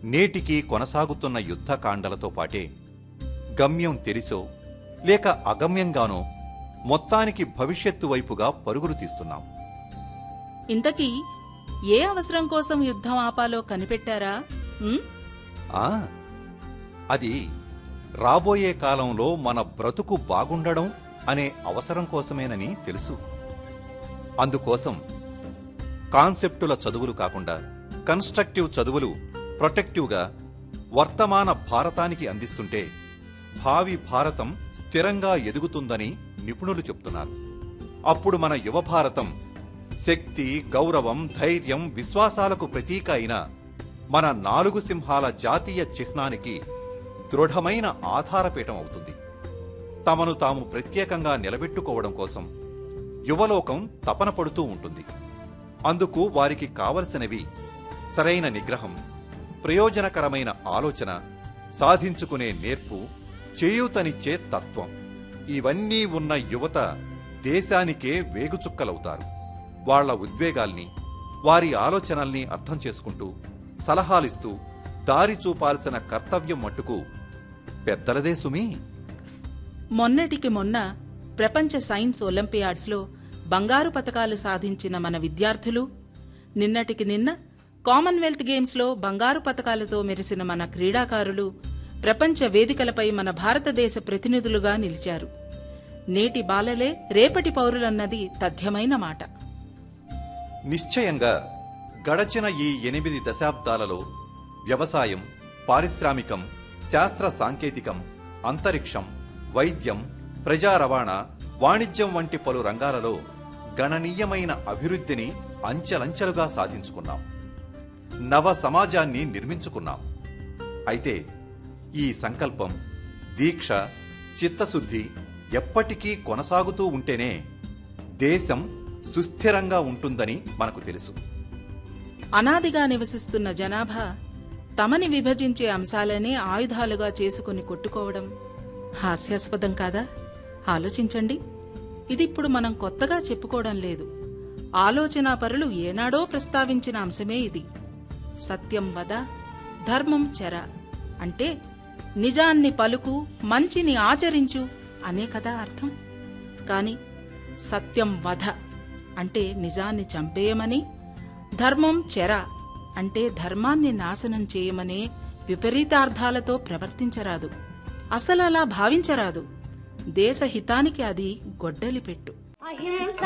నేటికి కొనసాగుతున్న యుద్ధకాండలతో పాటే గమ్యం తెలిసో లేక అగమ్యంగానో మొత్తానికి భవిష్యత్తు వైపుగా పరుగులు తీస్తున్నాం ఇంతకీ ఏ అవసరం కోసం యుద్ధం ఆపాలో కనిపెట్టారా ఉమ్? ఆ అది రాబోయే కాలంలో మన బ్రతుకు బాగుండడం అనే అవసరం కోసమేనని తెలుసు అందుకోసం కాన్సెప్టుల చదువులు కాకుండా కన్స్ట్రక్టివ్ చదువులు ప్రొటెక్టివ్గా వర్తమాన భారతానికి అందిస్తుంటే భావి భారతం స్థిరంగా ఎదుగుతుందని నిపుణులు చెప్తున్నారు అప్పుడు మన యువ భారతం శక్తి గౌరవం ధైర్యం విశ్వాసాలకు ప్రతీక అయిన మన నాలుగు సింహాల జాతీయ చిహ్నానికి దృఢమైన ఆధారపీఠం అవుతుంది తమను తాము ప్రత్యేకంగా నిలబెట్టుకోవడం కోసం యువలోకం తపన పడుతూ ఉంటుంది అందుకు వారికి కావలసినవి సరైన నిగ్రహం ప్రయోజనకరమైన ఆలోచన సాధించుకునే నేర్పు చేయూతనిచ్చే తత్వం ఇవన్నీ ఉన్న యువత దేశానికే వేగుచుక్కలవుతారు వాళ్ళ ఉద్వేగాల్ని వారి ఆలోచనల్ని అర్థం చేసుకుంటూ సలహాలిస్తూ దారి చూపాల్సిన కర్తవ్యం మట్టుకు పెద్దలదే సుమీ మొన్నటికి మొన్న ప్రపంచ సైన్స్ ఒలింపియాడ్స్లో బంగారు పతకాలు సాధించిన మన విద్యార్థులు నిన్నటికి నిన్న కామన్వెల్త్ గేమ్స్లో బంగారు పతకాలతో మెరిసిన మన క్రీడాకారులు ప్రపంచ వేదికలపై మన భారతదేశ ప్రతినిధులుగా నిలిచారు నేటి బాలలే రేపటి పౌరులన్నది తథ్యమైన మాట నిశ్చయంగా గడచిన ఈ ఎనిమిది దశాబ్దాలలో వ్యవసాయం పారిశ్రామికం శాస్త్ర సాంకేతికం అంతరిక్షం వైద్యం ప్రజా రవాణా వాణిజ్యం వంటి పలు రంగాలలో గణనీయమైన అభివృద్ధిని అంచెలంచెలుగా సాధించుకున్నాం నవ సమాజాన్ని నిర్మించుకున్నాం అయితే ఈ సంకల్పం దీక్ష చిత్తశుద్ధి ఎప్పటికీ కొనసాగుతూ ఉంటేనే దేశం సుస్థిరంగా ఉంటుందని మనకు తెలుసు అనాదిగా నివసిస్తున్న జనాభా తమని విభజించే అంశాలనే ఆయుధాలుగా చేసుకుని కొట్టుకోవడం హాస్యాస్పదం కాదా ఆలోచించండి ఇది ఇప్పుడు మనం కొత్తగా చెప్పుకోవడం లేదు ఆలోచనా పరులు ఏనాడో ప్రస్తావించిన అంశమే ఇది సత్యం వద ధర్మం చెర అంటే నిజాన్ని పలుకు మంచిని ఆచరించు అనే కదా అర్థం కాని సత్యం వధ అంటే నిజాన్ని చంపేయమని ధర్మం చెర అంటే ధర్మాన్ని నాశనం చేయమనే విపరీతార్థాలతో ప్రవర్తించరాదు అసలలా భావించరాదు దేశ హితానికి అది గొడ్డలి పెట్టు అహింస